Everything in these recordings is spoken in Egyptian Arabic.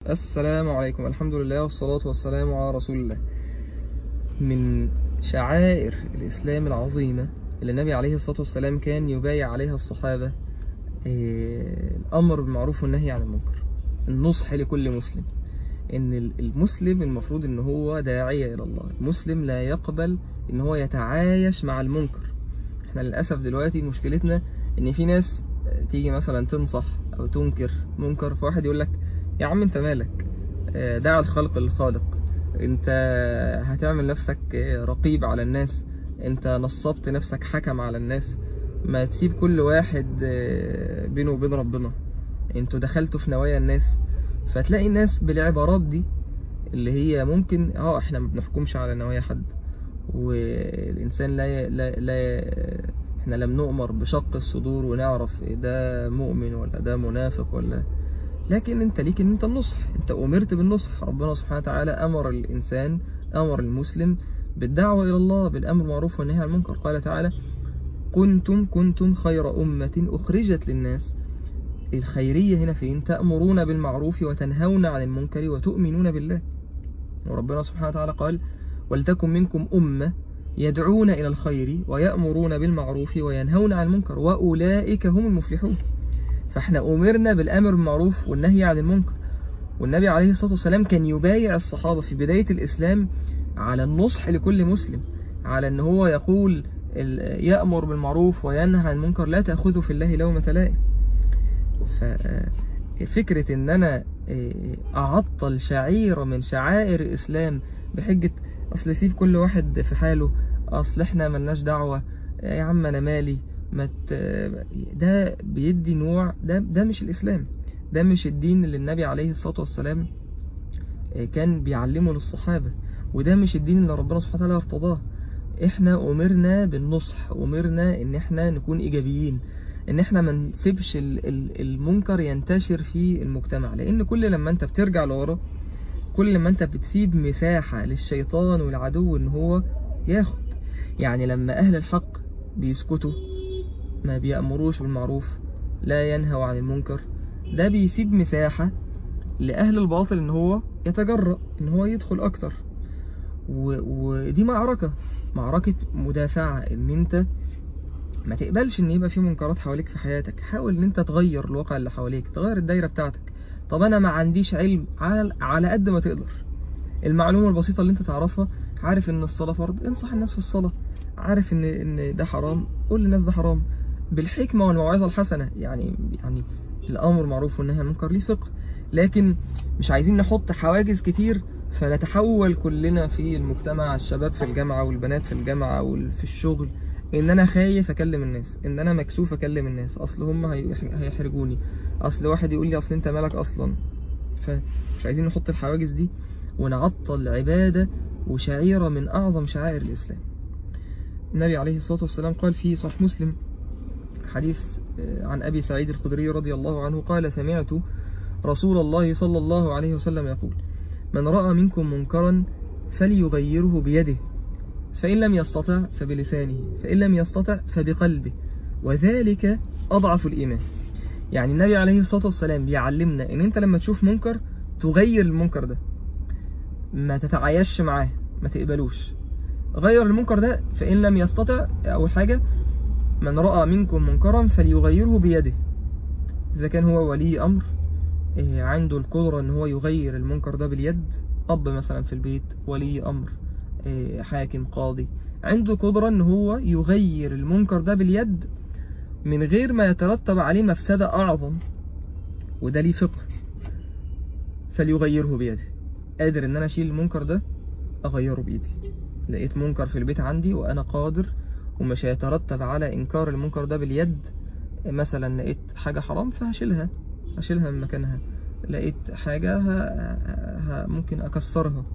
السلام عليكم الحمد لله والصلاة والسلام على رسول الله من شعائر الإسلام العظيمة اللي النبي عليه الصلاة والسلام كان يبايع عليها الصحابة إيه، الأمر بالمعروف والنهي عن المنكر النصح لكل مسلم ان المسلم المفروض ان هو داعية الى الله المسلم لا يقبل ان هو يتعايش مع المنكر احنا للأسف دلوقتي مشكلتنا ان في ناس تيجي مثلا تنصح او تنكر منكر فواحد يقول لك يا عم انت مالك آه، دع الخلق للخالق انت هتعمل نفسك آه، رقيب على الناس انت نصبت نفسك حكم على الناس ما تسيب كل واحد آه، بينه وبين ربنا انتوا دخلتوا في نوايا الناس فتلاقي الناس بالعبارات دي اللي هي ممكن اه احنا ما بنحكمش على نوايا حد والانسان لا ي... لا, لا ي... احنا لم نؤمر بشق الصدور ونعرف ده مؤمن ولا ده منافق ولا لكن انت ليك ان انت النصح انت امرت بالنصح ربنا سبحانه وتعالى امر الانسان امر المسلم بالدعوة الى الله بالامر بالمعروف والنهي عن المنكر قال تعالى كنتم كنتم خير امة اخرجت للناس الخيرية هنا فين تأمرون بالمعروف وتنهون عن المنكر وتؤمنون بالله وربنا سبحانه وتعالى قال ولتكن منكم أمة يدعون إلى الخير ويأمرون بالمعروف وينهون عن المنكر وأولئك هم المفلحون فاحنا أمرنا بالأمر بالمعروف والنهي عن المنكر والنبي عليه الصلاة والسلام كان يبايع الصحابة في بداية الإسلام على النصح لكل مسلم على أن هو يقول يأمر بالمعروف وينهى عن المنكر لا تأخذوا في الله لومة لائم ففكرة ان انا اعطل شعيرة من شعائر الاسلام بحجة اصل سيب كل واحد في حاله اصل احنا ملناش دعوة يا عم انا مالي ما ده بيدي نوع ده, ده مش الاسلام ده مش الدين اللي النبي عليه الصلاة والسلام كان بيعلمه للصحابة وده مش الدين اللي ربنا سبحانه وتعالى ارتضاه احنا امرنا بالنصح امرنا ان احنا نكون ايجابيين ان احنا ما نسيبش المنكر ينتشر في المجتمع لان كل لما انت بترجع لورا كل لما انت بتسيب مساحة للشيطان والعدو ان هو ياخد يعني لما اهل الحق بيسكتوا ما بيأمروش بالمعروف لا ينهوا عن المنكر ده بيسيب مساحة لأهل الباطل ان هو يتجرأ ان هو يدخل اكتر ودي معركة معركة مدافعة ان انت ما تقبلش ان يبقى في منكرات حواليك في حياتك حاول ان انت تغير الواقع اللي حواليك تغير الدايرة بتاعتك طب انا ما عنديش علم على, على قد ما تقدر المعلومة البسيطة اللي انت تعرفها عارف ان الصلاة فرض انصح الناس في الصلاة عارف ان ان ده حرام قول للناس ده حرام بالحكمة والموعظة الحسنة يعني يعني الامر معروف والنهي عن المنكر ليه فقه لكن مش عايزين نحط حواجز كتير فنتحول كلنا في المجتمع الشباب في الجامعة والبنات في الجامعة وفي الشغل ان انا خايف اكلم الناس ان انا مكسوف اكلم الناس اصل هم هيحرجوني اصل واحد يقول لي اصل انت مالك اصلا فمش عايزين نحط الحواجز دي ونعطل عبادة وشعيرة من اعظم شعائر الاسلام النبي عليه الصلاة والسلام قال في صحيح مسلم حديث عن ابي سعيد الخدري رضي الله عنه قال سمعت رسول الله صلى الله عليه وسلم يقول من رأى منكم منكرا فليغيره بيده فإن لم يستطع فبلسانه فإن لم يستطع فبقلبه وذلك أضعف الإيمان يعني النبي عليه الصلاة والسلام بيعلمنا ان انت لما تشوف منكر تغير المنكر ده ما تتعايش معاه ما تقبلوش غير المنكر ده فإن لم يستطع أول حاجة من رأى منكم منكرا فليغيره بيده إذا كان هو ولي أمر عنده القدرة ان هو يغير المنكر ده باليد أب مثلا في البيت ولي أمر حاكم قاضي عنده قدرة ان هو يغير المنكر ده باليد من غير ما يترتب عليه مفسدة اعظم وده ليه فقه فليغيره بيده قادر ان انا اشيل المنكر ده اغيره بايدي لقيت منكر في البيت عندي وانا قادر ومش هيترتب على انكار المنكر ده باليد مثلا لقيت حاجة حرام فهشيلها هشيلها من مكانها لقيت حاجة ها ها ممكن اكسرها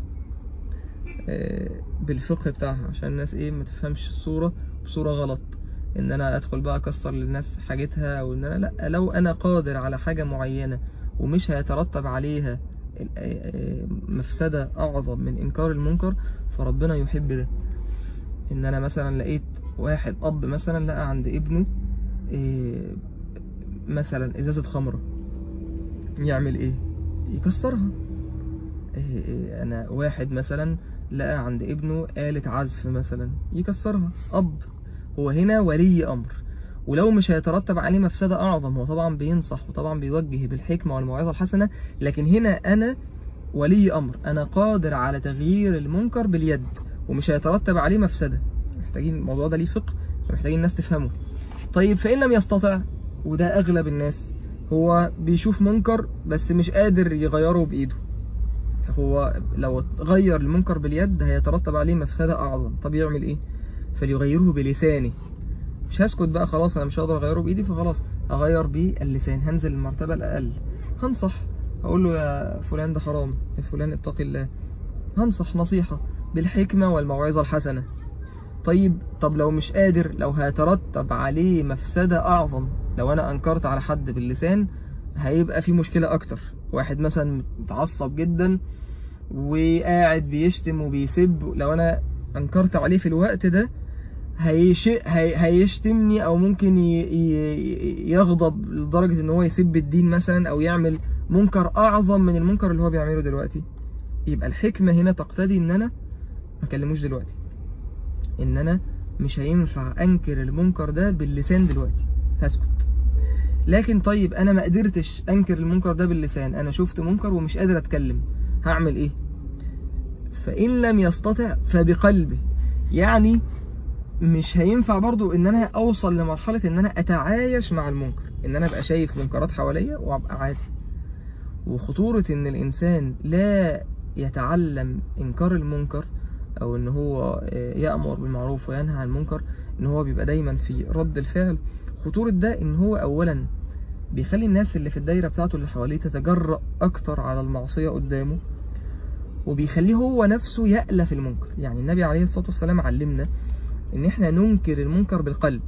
بالفقه بتاعها عشان الناس ايه ما تفهمش الصورة بصورة غلط ان انا ادخل بقى اكسر للناس حاجتها او ان انا لا لو انا قادر على حاجة معينة ومش هيترتب عليها مفسدة اعظم من انكار المنكر فربنا يحب ده ان انا مثلا لقيت واحد اب مثلا لقى عند ابنه مثلا ازازة خمرة يعمل ايه يكسرها إيه إيه انا واحد مثلا لقى عند ابنه آلة عزف مثلا يكسرها اب هو هنا ولي امر ولو مش هيترتب عليه مفسدة اعظم هو طبعا بينصح وطبعا بيوجه بالحكمة والموعظة الحسنة لكن هنا انا ولي امر انا قادر على تغيير المنكر باليد ومش هيترتب عليه مفسدة محتاجين الموضوع ده ليه فقه محتاجين الناس تفهمه طيب فإن لم يستطع وده أغلب الناس هو بيشوف منكر بس مش قادر يغيره بإيده هو لو غير المنكر باليد هيترتب عليه مفسدة أعظم طب يعمل إيه فليغيره بلسانه مش هسكت بقى خلاص أنا مش هقدر أغيره بإيدي فخلاص أغير باللسان هنزل المرتبة الأقل هنصح أقول له يا فلان ده حرام يا فلان اتق الله هنصح نصيحة بالحكمة والموعظة الحسنة طيب طب لو مش قادر لو هيترتب عليه مفسدة أعظم لو أنا أنكرت على حد باللسان هيبقى في مشكلة أكتر واحد مثلا متعصب جدا وقاعد بيشتم وبيسب لو أنا أنكرت عليه في الوقت ده هيش... هي... هيشتمني أو ممكن ي... ي... يغضب لدرجة إن هو يسب الدين مثلا أو يعمل منكر أعظم من المنكر اللي هو بيعمله دلوقتي يبقى الحكمة هنا تقتضي إن أنا ما أكلموش دلوقتي ان انا مش هينفع انكر المنكر ده باللسان دلوقتي هسكت لكن طيب انا ما قدرتش انكر المنكر ده باللسان انا شفت منكر ومش قادر اتكلم هعمل ايه فان لم يستطع فبقلبه يعني مش هينفع برضو ان انا اوصل لمرحلة ان انا اتعايش مع المنكر ان انا ابقى شايف منكرات حواليا وابقى عادي وخطورة ان الانسان لا يتعلم انكار المنكر او ان هو يأمر بالمعروف وينهى عن المنكر ان هو بيبقى دايما في رد الفعل خطورة ده ان هو اولا بيخلي الناس اللي في الدايرة بتاعته اللي حواليه تتجرأ اكتر على المعصية قدامه وبيخليه هو نفسه يألف المنكر يعني النبي عليه الصلاة والسلام علمنا ان احنا ننكر المنكر بالقلب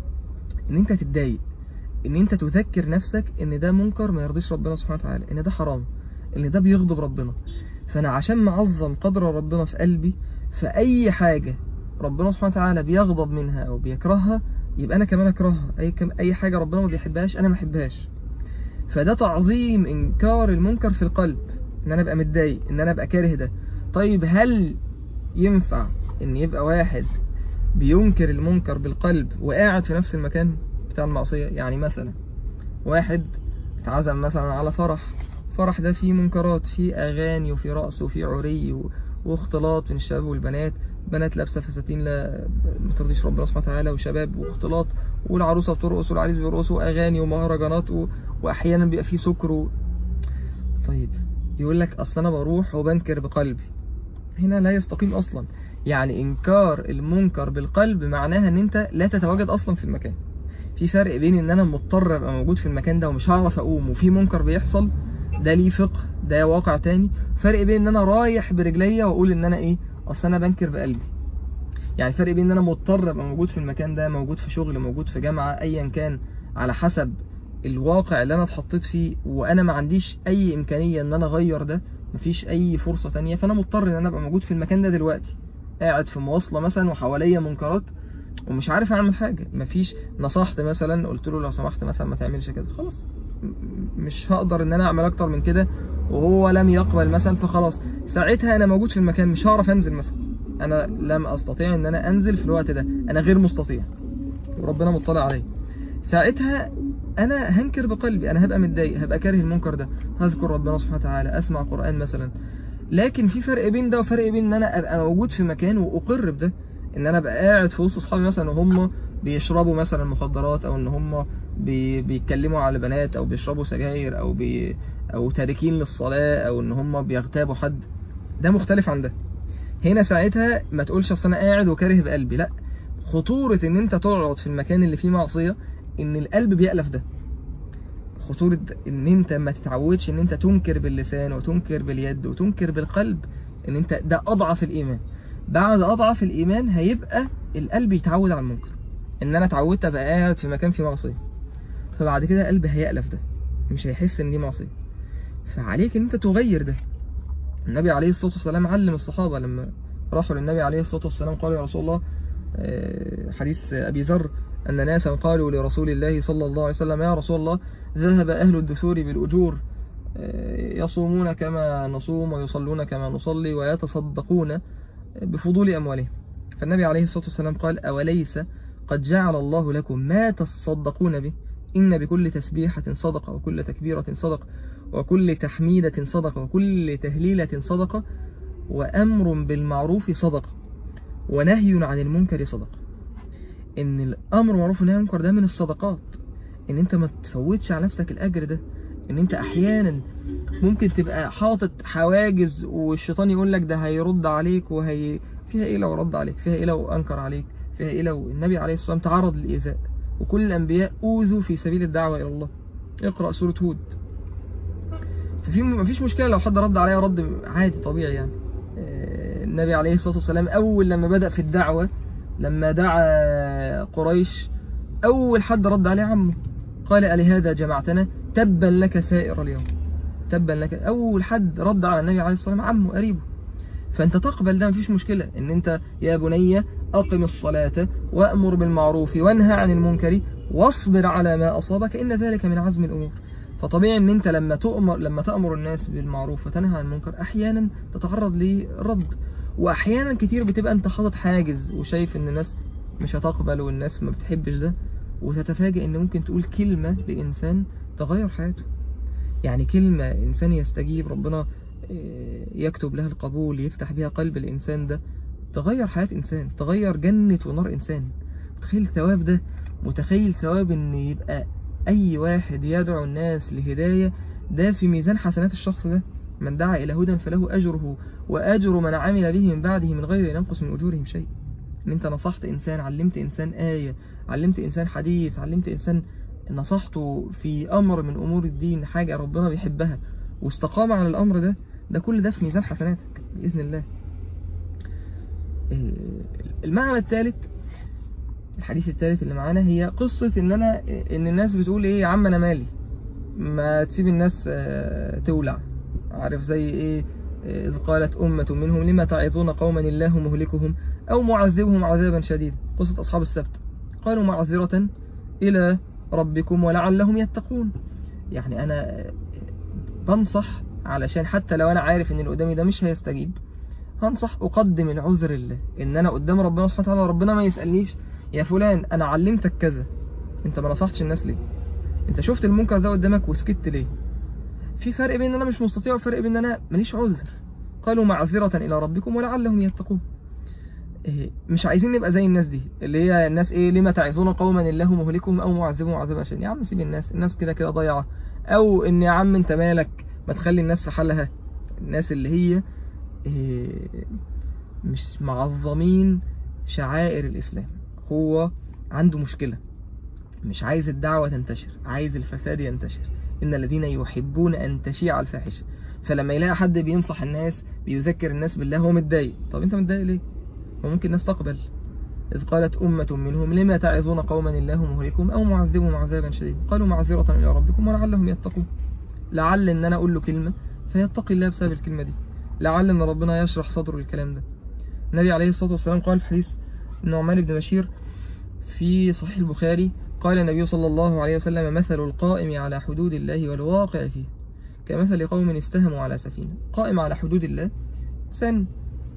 ان انت تتضايق ان انت تذكر نفسك ان ده منكر ما يرضيش ربنا سبحانه وتعالى ان ده حرام ان ده بيغضب ربنا فانا عشان معظم قدر ربنا في قلبي فأي حاجة ربنا سبحانه وتعالى بيغضب منها أو بيكرهها يبقى أنا كمان أكرهها أي, كم أي حاجة ربنا ما بيحبهاش أنا ما أحبهاش فده تعظيم إنكار المنكر في القلب إن أنا أبقى متضايق إن أنا أبقى كاره ده طيب هل ينفع إن يبقى واحد بينكر المنكر بالقلب وقاعد في نفس المكان بتاع المعصية يعني مثلا واحد اتعزم مثلا على فرح فرح ده فيه منكرات فيه أغاني وفيه رقص وفيه عري و... واختلاط بين الشباب والبنات بنات لابسه فساتين لا ما ترضيش ربنا سبحانه وتعالى وشباب واختلاط والعروسه بترقص والعريس بيرقص واغاني ومهرجانات و... واحيانا بيبقى فيه سكر و... طيب يقول لك اصل انا بروح وبنكر بقلبي هنا لا يستقيم اصلا يعني انكار المنكر بالقلب معناها ان انت لا تتواجد اصلا في المكان في فرق بين ان انا مضطر ابقى موجود في المكان ده ومش هعرف اقوم وفي منكر بيحصل ده ليه فقه ده واقع تاني فرق بين ان انا رايح برجليا واقول ان انا ايه اصل انا بنكر بقلبي يعني فرق بين ان انا مضطر ابقى موجود في المكان ده موجود في شغل موجود في جامعة ايا كان على حسب الواقع اللي انا اتحطيت فيه وانا ما عنديش اي امكانية ان انا اغير ده مفيش اي فرصة تانية فانا مضطر ان انا ابقى موجود في المكان ده دلوقتي قاعد في مواصلة مثلا وحواليا منكرات ومش عارف اعمل حاجة مفيش نصحت مثلا قلت له لو سمحت مثلا ما تعملش كده خلاص مش هقدر ان انا اعمل اكتر من كده وهو لم يقبل مثلا فخلاص ساعتها انا موجود في المكان مش هعرف انزل مثلا انا لم استطيع ان انا انزل في الوقت ده انا غير مستطيع وربنا مطلع علي ساعتها انا هنكر بقلبي انا هبقى متضايق هبقى كاره المنكر ده هذكر ربنا سبحانه وتعالى اسمع قرآن مثلا لكن في فرق بين ده وفرق بين ان انا ابقى موجود في مكان واقر بده ان انا ابقى قاعد في وسط اصحابي مثلا وهم بيشربوا مثلا مخدرات او ان هم بي بيتكلموا على بنات او بيشربوا سجاير او بي او تاركين للصلاة او ان هم بيغتابوا حد ده مختلف عن ده هنا ساعتها ما تقولش اصل انا قاعد وكاره بقلبي لا خطورة ان انت تقعد في المكان اللي فيه معصية ان القلب بيألف ده خطورة ان انت ما تتعودش ان انت تنكر باللسان وتنكر باليد وتنكر بالقلب ان انت ده اضعف الايمان بعد اضعف الايمان هيبقى القلب يتعود على المنكر ان انا اتعودت ابقى قاعد في مكان فيه معصية فبعد كده قلبي هيألف ده مش هيحس ان دي معصية فعليك ان انت تغير ده النبي عليه الصلاة والسلام علم الصحابة لما راحوا للنبي عليه الصلاة والسلام قالوا يا رسول الله حديث أبي ذر أن ناسا قالوا لرسول الله صلى الله عليه وسلم يا رسول الله ذهب أهل الدثور بالأجور يصومون كما نصوم ويصلون كما نصلي ويتصدقون بفضول أموالهم فالنبي عليه الصلاة والسلام قال أوليس قد جعل الله لكم ما تصدقون به إن بكل تسبيحة صدقة وكل تكبيرة صدقة وكل تحميدة صدقة وكل تهليلة صدقة وأمر بالمعروف صدقة ونهي عن المنكر صدقة إن الأمر معروف ونهي عن المنكر ده من الصدقات إن أنت ما تفوتش على نفسك الأجر ده إن أنت أحيانا ممكن تبقى حاطط حواجز والشيطان يقول لك ده هيرد عليك وهي فيها إيه لو رد عليك فيها إيه لو أنكر عليك فيها إيه لو النبي عليه الصلاة والسلام تعرض للإيذاء وكل الأنبياء أوذوا في سبيل الدعوة إلى الله اقرأ سورة هود ففي مفيش مشكلة لو حد رد عليا رد عادي طبيعي يعني النبي عليه الصلاة والسلام أول لما بدأ في الدعوة لما دعا قريش أول حد رد عليه عمه قال ألهذا جمعتنا تبا لك سائر اليوم تبا لك أول حد رد على النبي عليه الصلاة والسلام عمه قريبه فأنت تقبل ده مفيش مشكلة إن أنت يا بني أقم الصلاة وأمر بالمعروف وانهى عن المنكر واصبر على ما أصابك إن ذلك من عزم الأمور فطبيعي ان انت لما تؤمر لما تأمر الناس بالمعروف وتنهى عن المنكر احيانا تتعرض لرد واحيانا كتير بتبقى انت حاطط حاجز وشايف ان الناس مش هتقبل والناس ما بتحبش ده وتتفاجئ ان ممكن تقول كلمة لانسان تغير حياته يعني كلمة انسان يستجيب ربنا يكتب لها القبول يفتح بها قلب الانسان ده تغير حياة انسان تغير جنة ونار انسان متخيل ثواب ده متخيل ثواب ان يبقى أي واحد يدعو الناس لهداية ده في ميزان حسنات الشخص ده من دعا إلى هدى فله أجره وأجر من عمل به من بعده من غير أن ينقص من أجورهم شيء إن أنت نصحت إنسان علمت إنسان آية علمت إنسان حديث علمت إنسان نصحته في أمر من أمور الدين حاجة ربنا بيحبها واستقام على الأمر ده ده كل ده في ميزان حسناتك بإذن الله المعنى الثالث الحديث الثالث اللي معانا هي قصة ان انا ان الناس بتقول ايه يا عم انا مالي ما تسيب الناس تولع عارف زي ايه إذ قالت أمة منهم لما تعظون قوما الله مهلكهم أو معذبهم عذابا شديدا قصة أصحاب السبت قالوا معذرة إلى ربكم ولعلهم يتقون يعني أنا بنصح علشان حتى لو أنا عارف إن اللي قدامي ده مش هيستجيب هنصح أقدم العذر الله إن أنا قدام ربنا سبحانه وتعالى ربنا ما يسألنيش يا فلان انا علمتك كذا انت ما نصحتش الناس ليه انت شفت المنكر ده قدامك وسكت ليه في فرق بين انا مش مستطيع وفرق بين انا ماليش عذر قالوا معذرة الى ربكم ولعلهم يتقون إيه مش عايزين نبقى زي الناس دي اللي هي الناس ايه لما تعظون قوما الله مهلكهم او معذبهم عذابا شديدا يا عم سيب الناس الناس كده كده ضايعه او ان يا عم انت مالك ما تخلي الناس في حالها الناس اللي هي إيه مش معظمين شعائر الاسلام هو عنده مشكلة مش عايز الدعوة تنتشر عايز الفساد ينتشر إن الذين يحبون أن تشيع الفاحشة فلما يلاقي حد بينصح الناس بيذكر الناس بالله هو متضايق طب أنت متضايق ليه؟ وممكن الناس تقبل إذ قالت أمة منهم لما تعظون قوما الله مهلكهم أو معذبهم عذابا شديدا قالوا معذرة إلى ربكم ولعلهم يتقون لعل إن أنا أقول له كلمة فيتقي الله بسبب الكلمة دي لعل إن ربنا يشرح صدره الكلام ده النبي عليه الصلاة والسلام قال في حديث النعمان بن بشير في صحيح البخاري قال النبي صلى الله عليه وسلم مثل القائم على حدود الله والواقع فيه كمثل قوم استهموا على سفينة قائم على حدود الله سن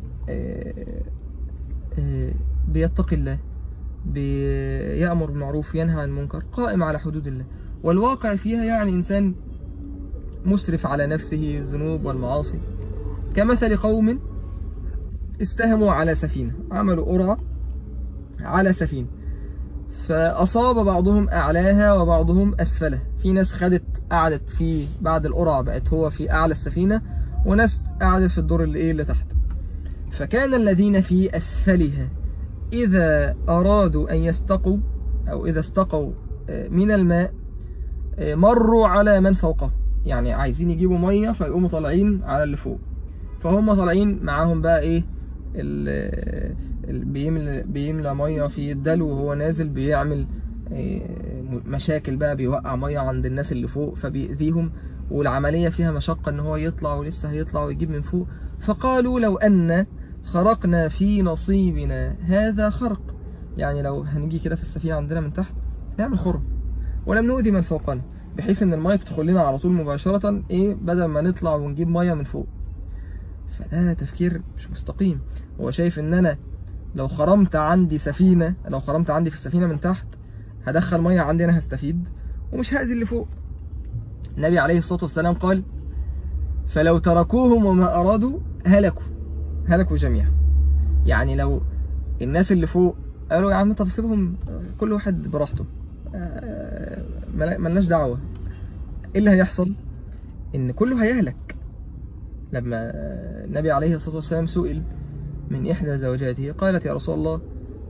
بيتقي الله بيأمر بالمعروف ينهى عن المنكر قائم على حدود الله والواقع فيها يعني إنسان مسرف على نفسه الذنوب والمعاصي كمثل قوم استهموا على سفينة عملوا قرعة على سفينة فأصاب بعضهم أعلاها وبعضهم أسفلها في ناس خدت قعدت في بعد القرعة بقت هو في أعلى السفينة وناس قعدت في الدور اللي إيه اللي تحت فكان الذين في أسفلها إذا أرادوا أن يستقوا أو إذا استقوا من الماء مروا على من فوقه يعني عايزين يجيبوا مية فيقوموا طالعين على اللي فوق فهم طالعين معاهم بقى إيه بيملى, بيملى مية في الدلو وهو نازل بيعمل مشاكل بقى بيوقع مية عند الناس اللي فوق فبيأذيهم والعملية فيها مشقة ان هو يطلع ولسه هيطلع ويجيب من فوق فقالوا لو أن خرقنا في نصيبنا هذا خرق يعني لو هنجي كده في السفينة عندنا من تحت نعمل خرم ولم نؤذي من فوقنا بحيث ان الميه تدخل لنا على طول مباشره ايه بدل ما نطلع ونجيب ميه من فوق فده تفكير مش مستقيم هو شايف ان انا لو خرمت عندي سفينه لو خرمت عندي في السفينه من تحت هدخل ميه عندي انا هستفيد ومش هاذي اللي فوق النبي عليه الصلاه والسلام قال فلو تركوهم وما ارادوا هلكوا هلكوا جميعا يعني لو الناس اللي فوق قالوا يا عم طب سيبهم كل واحد براحته آه، ملا- ملناش دعوة ايه اللي هيحصل ان كله هيهلك لما النبي عليه الصلاة والسلام سئل من إحدى زوجاته قالت يا رسول الله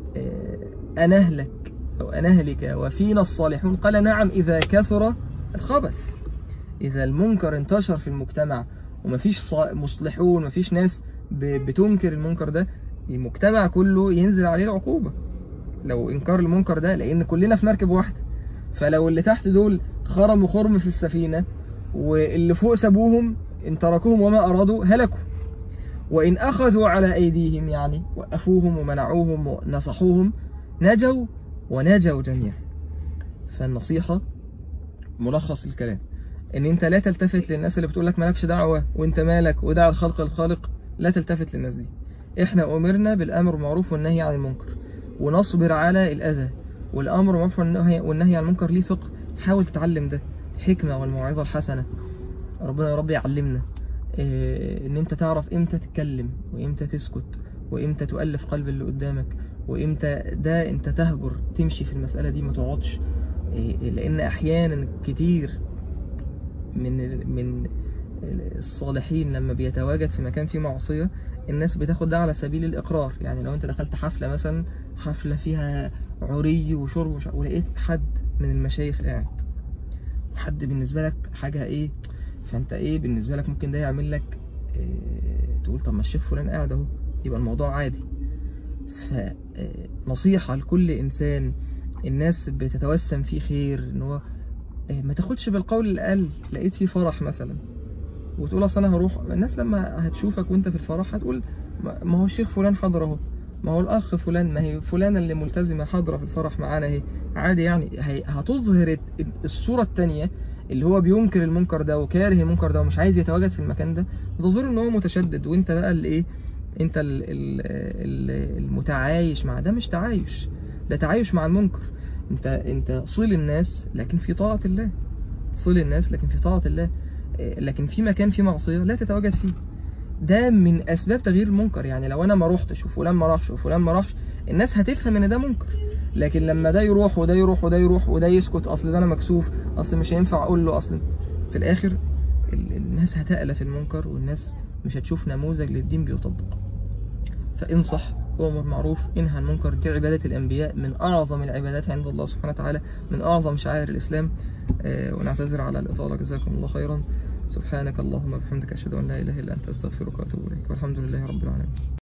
آه، أنهلك أو أنهلك وفينا الصالحون قال نعم إذا كثر الخبث إذا المنكر انتشر في المجتمع ومفيش صا- مصلحون مفيش ناس ب- بتنكر المنكر ده المجتمع كله ينزل عليه العقوبة لو إنكار المنكر ده لأن كلنا في مركب واحدة فلو اللي تحت دول خرموا خرم في السفينة واللي فوق سابوهم إن تركوهم وما أرادوا هلكوا وإن أخذوا على أيديهم يعني وقفوهم ومنعوهم ونصحوهم نجوا ونجوا جميعا فالنصيحة ملخص الكلام ان انت لا تلتفت للناس اللي بتقول لك مالكش دعوة وانت مالك ودع الخلق الخالق لا تلتفت للناس دي احنا امرنا بالامر بالمعروف والنهي عن المنكر ونصبر على الاذى والامر بالمعروف والنهي والنهي عن المنكر ليه فقه حاول تتعلم ده الحكمة والموعظة الحسنة ربنا يا رب يعلمنا إيه، ان انت تعرف امتى تتكلم وامتى تسكت وامتى تؤلف قلب اللي قدامك وامتى ده انت تهجر تمشي في المسألة دي ما تقعدش إيه، لان احيانا كتير من من الصالحين لما بيتواجد في مكان فيه معصية الناس بتاخد ده على سبيل الإقرار يعني لو أنت دخلت حفلة مثلا حفلة فيها عري وشرب وش... ولقيت حد من المشايخ قاعد حد بالنسبة لك حاجة إيه فأنت إيه بالنسبة لك ممكن ده يعمل لك إيه تقول طب ما الشيخ فلان قاعد أهو يبقى الموضوع عادي فنصيحة لكل إنسان الناس بتتوسم فيه خير إن هو إيه، ما تاخدش بالقول الأقل لقيت فيه فرح مثلا وتقول اصل انا هروح الناس لما هتشوفك وانت في الفرح هتقول ما ما هو الشيخ فلان حاضر اهو ما هو الاخ فلان ما هي فلانة اللي ملتزمة حاضرة في الفرح معانا اهي عادي يعني هي- هتظهر الصورة التانية اللي هو بينكر المنكر ده وكاره المنكر ده ومش عايز يتواجد في المكان ده هتظهر ان هو متشدد وانت بقى اللي ايه انت ال- ال- ال- المتعايش مع ده مش تعايش ده تعايش مع المنكر انت انت صل الناس لكن في طاعة الله صل الناس لكن في طاعة الله إيه، لكن في مكان فيه معصية لا تتواجد فيه ده من أسباب تغيير المنكر يعني لو أنا ما روحتش وفلان ما راحش وفلان ما راحش الناس هتفهم إن ده منكر لكن لما ده يروح وده يروح وده يروح وده يسكت أصل ده أنا مكسوف أصل مش هينفع أقول له أصل في الآخر ال- الناس هتألف المنكر والناس مش هتشوف نموذج للدين بيطبق فانصح وامر معروف انهى عن المنكر دي عبادة الأنبياء من أعظم العبادات عند الله سبحانه وتعالى من أعظم شعائر الإسلام آه، ونعتذر على الإطالة جزاكم الله خيرا سبحانك اللهم وبحمدك أشهد أن لا إله إلا أنت أستغفرك وأتوب إليك والحمد لله رب العالمين